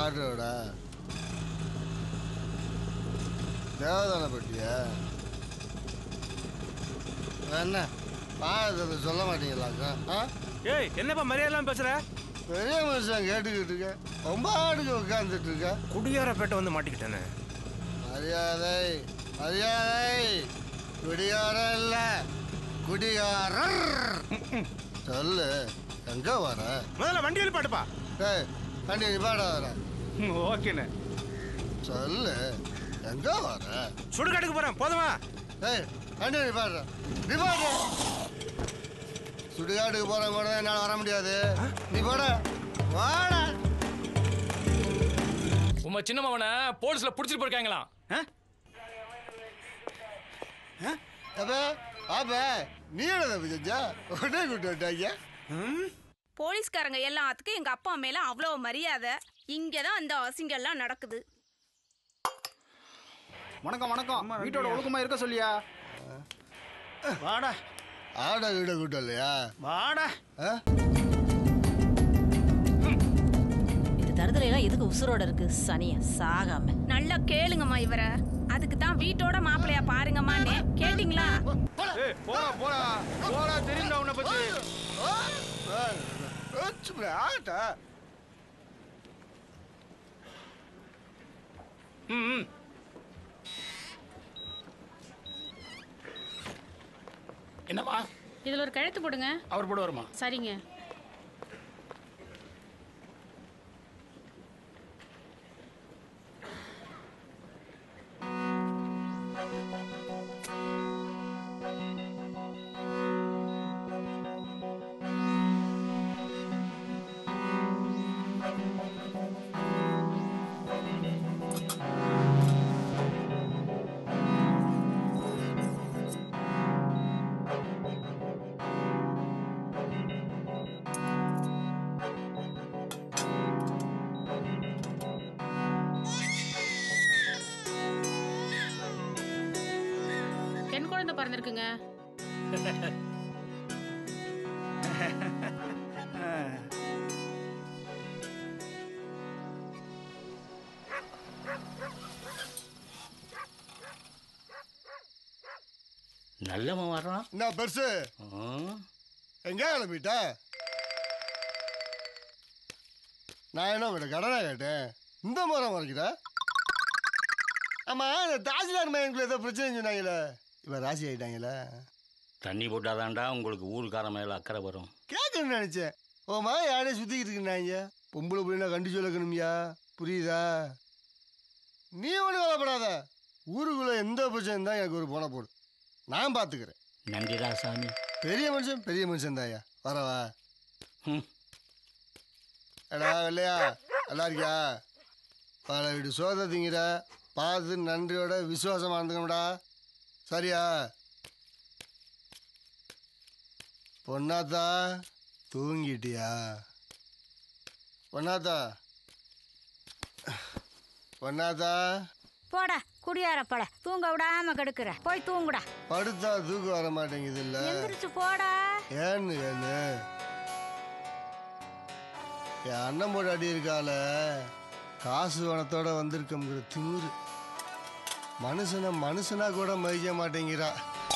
ஆட்டோட தேவதான பட்டியா என்ன பாயத்தை சொல்ல மாட்டீங்களாக்கா ஆ ஏய் என்னப்பா மரியாதைலாம் பேசுற பெரிய மனுஷன் கேட்டுக்கிட்டு இருக்க ரொம்ப ஆடுக்கு உட்காந்துட்டு இருக்க குடியாரப்பேட்டை வந்து மாட்டிக்கிட்டேனே மரியாதை மரியாதை குடிகாரம் இல்ல குடிகாரர் சொல்லு எங்க வர முதல்ல வண்டியில் பாட்டுப்பா டேய் வண்டி நிப்பாட வர ஓகேண்ணே சொல்லு எங்க வர சுடுகாட்டுக்கு போறேன் போதுமா டேய் வண்டி நிப்பாடுற நிப்பாடு சுடுகாட்டுக்கு போற கூட என்னால் வர முடியாது நீ போட வாடா உங்க சின்ன மவனை போலீஸ்ல புடிச்சிட்டு போயிருக்காங்களாம் அப்ப அப்ப நீ என்ன தப்பு செஞ்சா உடனே கூட்டு விட்டாங்க போலீஸ்காரங்க எல்லாத்துக்கும் எங்க அப்பா மேல அவ்வளோ மரியாதை இங்கதான் அந்த அசிங்கம்லாம் நடக்குது வணக்கம் வணக்கம் வீட்டோட ஒழுக்கமா இருக்க சொல்லியா வாடா ஆட வீட கூட்டம் இல்லையா வாடா ஆ? இந்த தருதலை எல்லாம் எதுக்கு உசுரோட இருக்கு சனிய சாகாம நல்லா கேளுங்கம்மா இவரை அதுக்கு தான் வீட்டோட மாப்பிள்ளையா பாருங்கம்மான்னு கேட்டிங்களா ஏய் போடா போடா போடா தெரியும்டா உன்னை பத்தி சும்மா ஆட்டா ம், ம். என்னம்மா இதுல ஒரு கழுத்து போடுங்க அவர் போட வருமா சரிங்க பெண் குழந்தை பிறந்திருக்குங்க நல்லவன் வர்றான் என்ன பெருசு ம். எங்க கிளம்பிட்ட நான் என்ன உங்கள்கிட்ட கடனை கேட்டேன் இந்த முறை மறைக்கிற ஆமா இந்த தாசில்தார் மையனுக்குள்ள ஏதோ பிரச்சனை சொன்னாங்களே இப்போ ராசி ஆயிட்டாங்களே தண்ணி போட்டாதான்டா உங்களுக்கு ஊருக்கார மேல அக்கறை வரும் கேட்கணும்னு நினைச்சேன் ஓ மகன் யாரையும் சுத்திக்கிட்டு இருக்குன்னாங்க பொம்பளை பிள்ளைனா கண்டிச்சு வளர்க்கணும்யா புரியுதா நீ ஒன்றும் கவலைப்படாத ஊருக்குள்ள எந்த பிரச்சனை தான் எனக்கு ஒரு போன போடு நான் பார்த்துக்கிறேன் நன்றிடா சாமி பெரிய மனுஷன் பெரிய மனுஷன் தான்யா வரவா ம். எடா வெள்ளையா நல்லா இருக்கியா பல வீடு சோத திங்கிற பார்த்து நன்றியோட விசுவாசமா இருந்துக்கணும்டா சரியா பொன்னாத்தா தூங்கிட்டியா பொன்னாத்தா பொன்னாத்தா போடா குடியார பட தூங்க விடாம கெடுக்கிற போய் தூங்குடா படுத்தா தூக்கம் வர மாட்டேங்குது இல்ல எந்திரிச்சு போடா ஏன்னு ஏன்னு என் அண்ணன் போட்டு அடி இருக்கால காசு வனத்தோட வந்திருக்கோங்கிற திமிரு மனுஷனை மனுஷனா கூட மதிக்க மாட்டேங்கிறா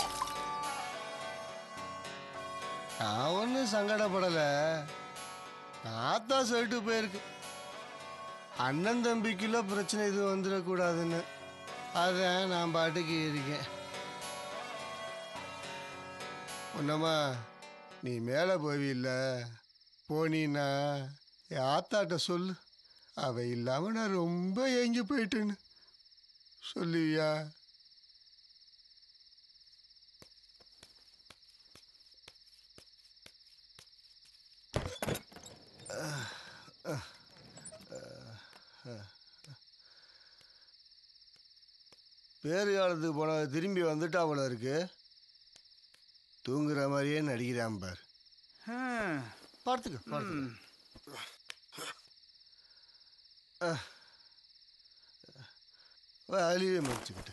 நான் ஒன்றும் சங்கடப்படலை ஆத்தா சொல்லிட்டு போயிருக்கு அண்ணன் தம்பிக்குள்ள பிரச்சனை இது வந்துடக்கூடாதுன்னு அதான் நான் பாட்டுக்கு இருக்கேன் ஒன்னம்மா நீ மேலே போவில்ல போனீன்னா என் ஆத்தாட்ட சொல்லு அவ இல்லாம நான் ரொம்ப ஏங்கி போயிட்டேன்னு சொல்லுவியா பேரு காலத்துக்கு போன திரும்பி வந்துட்டா போல இருக்கு தூங்குற மாதிரியே நடிக்கிறான் பார் பார்த்துக்க பார்த்துக்க அழிவே மறைச்சுக்கிட்டு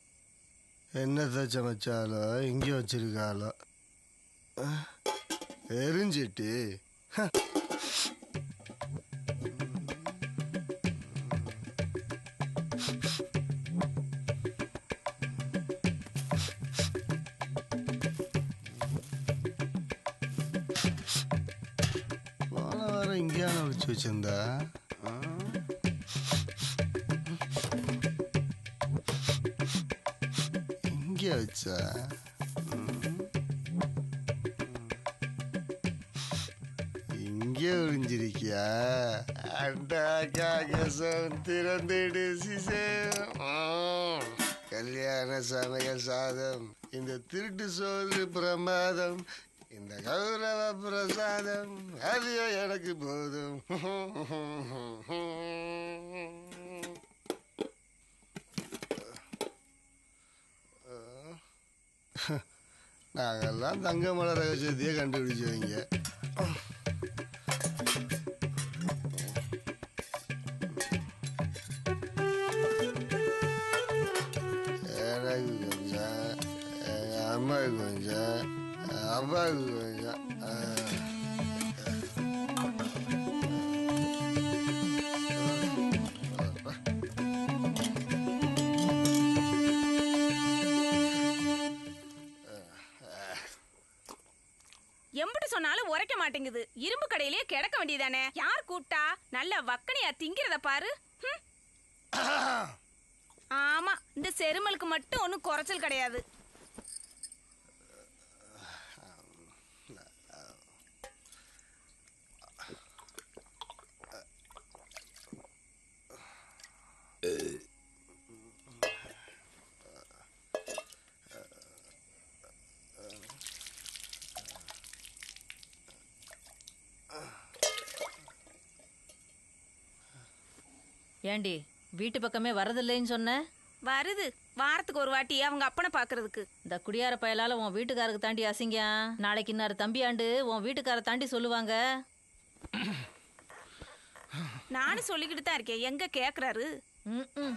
என்னத்தை சமைச்சாலோ இங்கே வச்சிருக்காளோ தெரிஞ்சிட்டு ஹ. போன வாரம் இங்கேயான ஒழிச்சு வச்சிருந்தா ஆ? இங்கே வச்சா இங்கே ஒளிஞ்சிருக்கியா அண்டா காகசம் திறந்துடு சிசம் கல்யாண சமய சாதம் இந்த திருட்டு சோறு பிரமாதம் இந்த கௌரவ பிரசாதம் அது எனக்கு போதும் நாங்கெல்லாம் தங்க மலர் ரகசியத்தையே கண்டுபிடிச்சவங்க எனக்கு கொஞ்சம் எங்க அம்மாவுக்கு கொஞ்சம் எங்க அப்பாவுக்கு கொஞ்சம் ஆ. எம்பிட்டு சொன்னாலும் உரைக்க மாட்டேங்குது இரும்பு கடையிலேயே கிடக்க வேண்டியதானே யார் கூப்பிட்டா நல்ல வக்கனையா திங்கிறத பாரு ஹம். ஆமா இந்த செருமலுக்கு மட்டும் ஒன்றும் குறைச்சல் கிடையாது ஏண்டி வீட்டு பக்கமே வரதில்லைன்னு சொன்ன வருது வாரத்துக்கு ஒரு வாட்டி அவங்க அப்பனை பாக்குறதுக்கு இந்த குடியார பயலால உன் வீட்டுக்காரருக்கு தாண்டி அசிங்கம் நாளைக்கு இன்னாரு தம்பியாண்டு உன் வீட்டுக்கார தாண்டி சொல்லுவாங்க நானும் சொல்லிக்கிட்டு தான் இருக்கேன் எங்க கேக்குறாரு ம், ம்.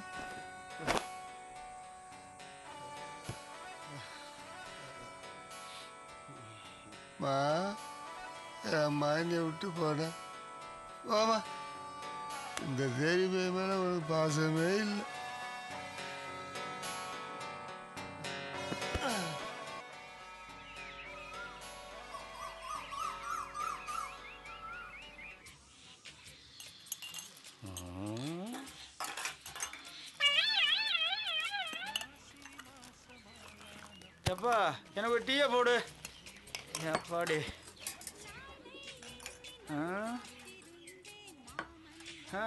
மா என் மானியை விட்டு போன போமா இந்த தேவி பை மேல உனக்கு பாசமே இல்லை எப்பா எனக்கு ஒரு டீயை போடு எப்பாடி ஆ ஆ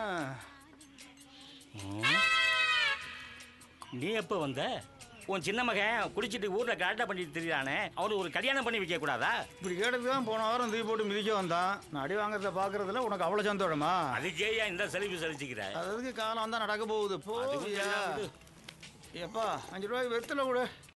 நீ எப்போ வந்த உன் சின்ன மகன் குடிச்சிட்டு ஊர்ல கரெக்டாக பண்ணிட்டு தெரியானே அவனுக்கு ஒரு கல்யாணம் பண்ணி வைக்க கூடாதா இப்படி கேட்டதுக்கு தான் போன வாரம் தூக்கி போட்டு மிதிக்க வந்தான் நான் அடி வாங்குறத பார்க்கறதுல உனக்கு அவ்வளோ சந்தோஷமா அதுக்கே ஏன் இந்த செலிவு செலுத்திக்கிற அதுக்கு காலம் தான் நடக்க போகுது அதுக்கும் போவியா தெரியாம விடு. எப்பா அஞ்சு ரூபாய்க்கு வெத்தலை கொடு